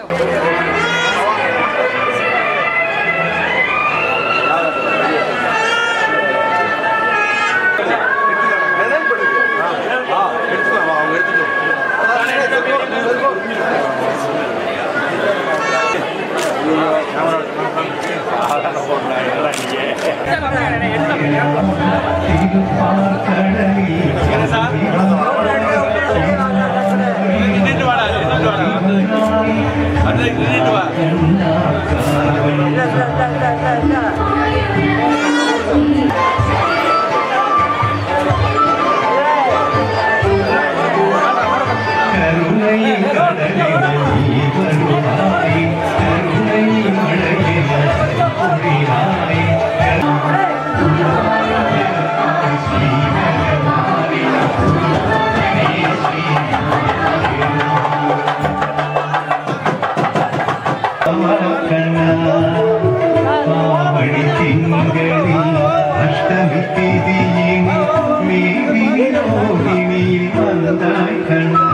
கருணை கடலில் நீ வருவாய் கருணை மழையில் பொழிவாய் பாவடி திங்களில் அஷ்டமி திதியின் மேவி ரோகிணியில் வந்தாய் கண்ணா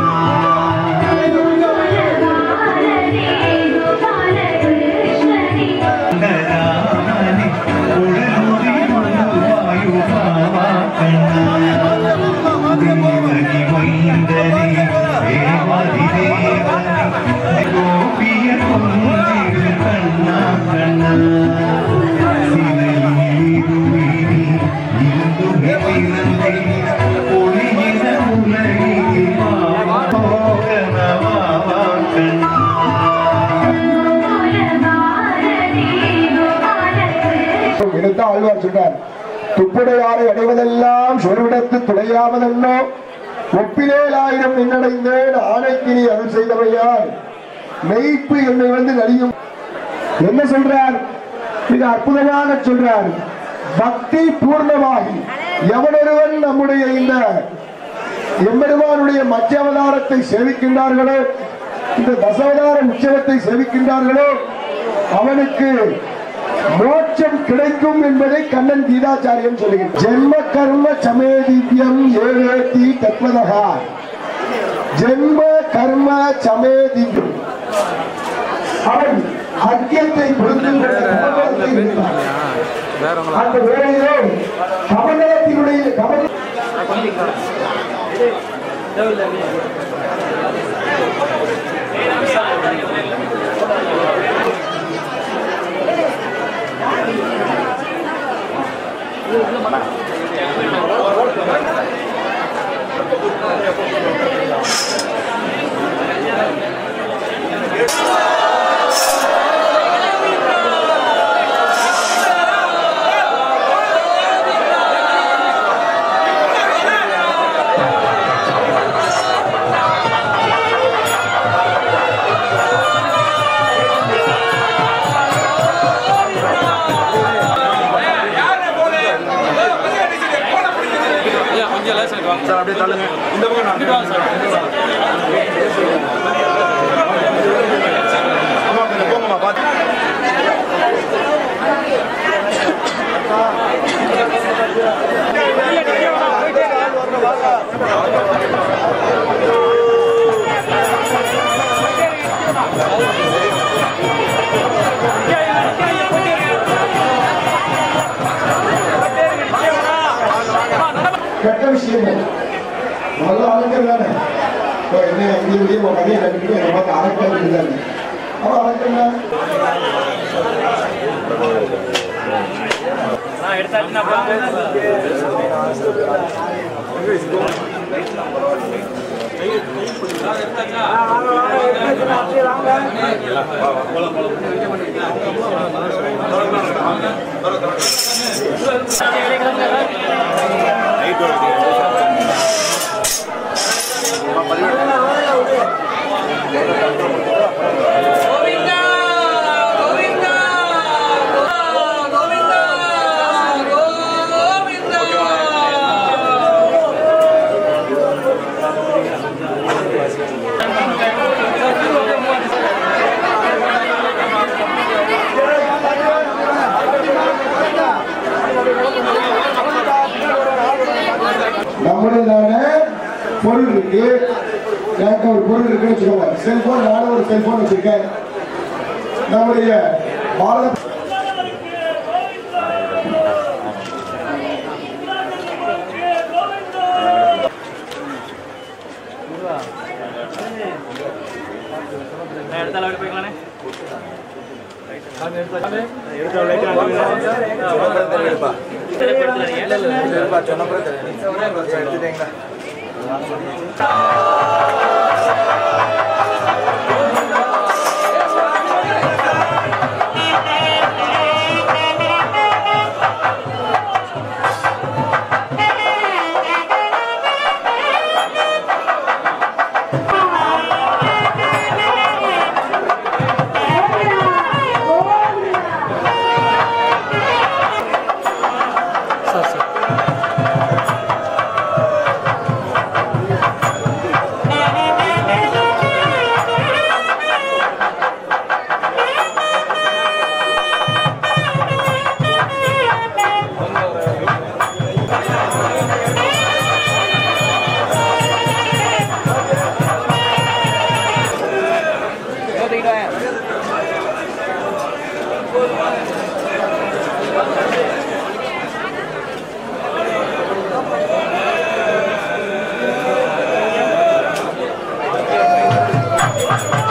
கண்டராமணி உடலுதி வாயு பாவா கண்ணா தேவகி மைந்தனே தேவாதி தேவனே கோபிய கொஞ்சிடு கண்ணா கண்ணா சிலையிருவினி இருந்துமே பிறந்தே ஒளியின உலகில் மாவா போகனவாவா கண்ணா எடுத்த ஆழ்வார் சொல்றார் துப்புடையாரை அடைவதெல்லாம் சொருவிடத்து துடையாவதல்லோ ஒப்பிலேலாயிரம் நின்னடைந்தேன் ஆணைக்கு நீ அருள் செய்தவையால் மெய்ப்பு என்னை வந்து நலியும் என்ன சொல்றார் மிக அற்புதமாக சொல்றார் பக்தி பூர்ணமாகி எவனொருவன் நம்முடைய இந்த எம்பெருமானுடைய மத்திய அவதாரத்தை சேவிக்கின்றார்களோ இந்த தசாவதார உற்சவத்தை சேவிக்கின்றார்களோ அவனுக்கு மோட்சம் கிடைக்கும் என்பதை கண்ணன் கீதாச்சாரியம் சொல்லுகிறார் ஜென்ம கர்ம சமேதித்யம் ஏவேதி தத்வதகா ஜென்ம கர்ம சமேதித்யம் அவன் அக்கியத்தை பொறுத்து கமலத்தை விடுத்தான். அந்த வேளையிலே கமலத்தினுடைய கமல கெட்ட விஷயம் நல்ல ஆளுங்கள் தானே இப்போ என்ன இங்கே வெளியே போகாதே கட்டிட்டு என்னை பார்த்து அரக்கம் இருந்தாங்க அவன் அரக்கம்னா நம்மளதான பொருள் இருக்கு எனக்கு ஒரு பொருள் இருக்குன்னு வச்சுக்கோங்க செல்போன் நானும் ஒரு செல்போன் வச்சிருக்கேன் நம்முடைய பாரத எடுத்தால அப்படி போய்க்கலானே Thank